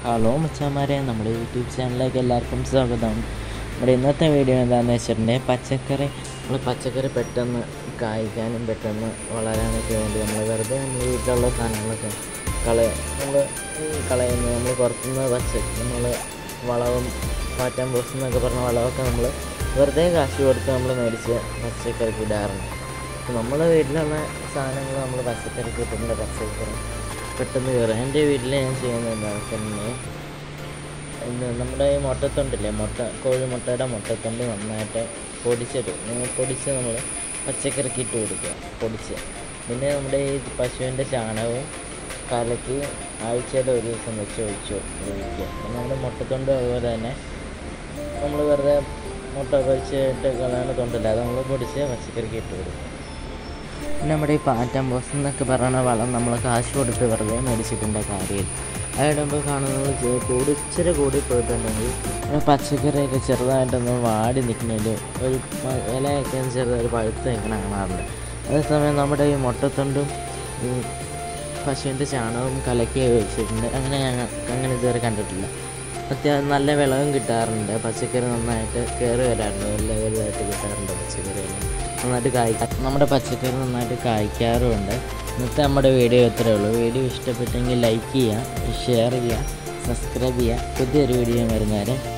hello മച്ചാമാരെ നമ്മുടെ YouTube ചാനലിലേക്ക് എല്ലാവർക്കും സ്വാഗതം നമ്മുടെ ഇന്നത്തെ വീഡിയോ എന്താണെന്ന് വെച്ചിട്ടുണ്ടെങ്കിൽ പച്ചക്കറി നമ്മൾ പച്ചക്കറി പെട്ടെന്ന് കായ്ക്കാനും പെട്ടെന്ന് വളരാനൊക്കെ വേണ്ടി നമ്മൾ വെറുതെ നമ്മൾ വീട്ടിലുള്ള സാധനങ്ങളൊക്കെ കളയ നമ്മൾ കളയുന്നു നമ്മൾ പുറത്തുനിന്ന് പച്ച നമ്മൾ വളവും പാറ്റാൻ ബോക്സ് എന്നൊക്കെ പറഞ്ഞ വളമൊക്കെ നമ്മൾ വെറുതെ കാശ് കൊടുത്ത് നമ്മൾ മേടിച്ച് പച്ചക്കറിക്ക് ഇടാറുണ്ട് അപ്പോൾ നമ്മളെ വീട്ടിലുള്ള സാധനങ്ങൾ നമ്മൾ പച്ചക്കറിക്ക് ഇട്ടിട്ടുണ്ട് പച്ചക്കറി പെട്ടെന്ന് കയറും എൻ്റെ വീട്ടിൽ ഞാൻ ചെയ്യുന്നത് എന്താണെന്ന് വെച്ചിട്ടുണ്ടെങ്കിൽ ഇന്ന് നമ്മുടെ ഈ മുട്ടത്തൊണ്ടില്ലേ മുട്ട കോഴിമുട്ടയുടെ മുട്ടത്തൊണ്ട് നന്നായിട്ട് പൊടിച്ചിട്ട് ഇങ്ങനെ പൊടിച്ച് നമ്മൾ പച്ചക്കറിക്ക് ഇട്ട് കൊടുക്കുക പൊടിച്ച് പിന്നെ നമ്മുടെ ഈ പശുവിൻ്റെ ചാണകവും കലക്കി ആഴ്ചയിൽ ഒരു ദിവസം വെച്ച് ഒഴിച്ച് ഒഴിക്കുക പിന്നെ നമ്മുടെ മുട്ടത്തൊണ്ട് അതുപോലെ തന്നെ നമ്മൾ വെറുതെ മുട്ട പൊരിച്ചിട്ട് കളയണ തൊണ്ടില്ല അത് നമ്മൾ പൊടിച്ച് പച്ചക്കറിക്ക് ഇട്ട് കൊടുക്കും പിന്നെ നമ്മുടെ ഈ പാറ്റം ബോസ് എന്നൊക്കെ പറയുന്ന വളം നമ്മൾ കാശ് കൊടുത്ത് വെറുതെ മേടിച്ചിട്ടുണ്ട് കാര്യമില്ല അതിടുമ്പോൾ കാണുന്നത് ചെ- കൂടി ഇച്ചിരി കൂടി പോയിട്ടുണ്ടെങ്കിൽ നമ്മുടെ പച്ചക്കറിയൊക്കെ ചെറുതായിട്ടൊന്ന് വാടി നിൽക്കുന്നതിൽ ഒരു മ- ഇലയൊക്കെ ചെറുതായി പഴുത്ത് നിൽക്കണ കാണാറുണ്ട് അതേസമയം നമ്മുടെ ഈ മുട്ടത്തൊണ്ടും ഈ പശുവിൻ്റെ ചാണകവും കലക്കി വെച്ചിട്ടുണ്ട് അങ്ങനെ ഞങ്ങൾ അങ്ങനെ ഇതുവരെ കണ്ടിട്ടില്ല അത്യാവശ്യം നല്ല വിളവും കിട്ടാറുണ്ട് പച്ചക്കറി നന്നായിട്ട് കയറി വരാറുണ്ട് നല്ല വലുതായിട്ട് കിട്ടാറുണ്ട് പച്ചക്കറി എല്ലാം നന്നായിട്ട് കായ്ക്ക നമ്മുടെ പച്ചക്കറി നന്നായിട്ട് കായ്ക്കാറുമുണ്ട് ഇന്നത്തെ നമ്മുടെ വീഡിയോ ഇത്രയേ ഉള്ളൂ വീഡിയോ ഇഷ്ടപ്പെട്ടെങ്കിൽ ലൈക്ക് ചെയ്യുക ഷെയർ ചെയ്യുക സബ്സ്ക്രൈബ് ചെയ്യുക പുതിയൊരു വീഡിയോ വരുന്നവരെ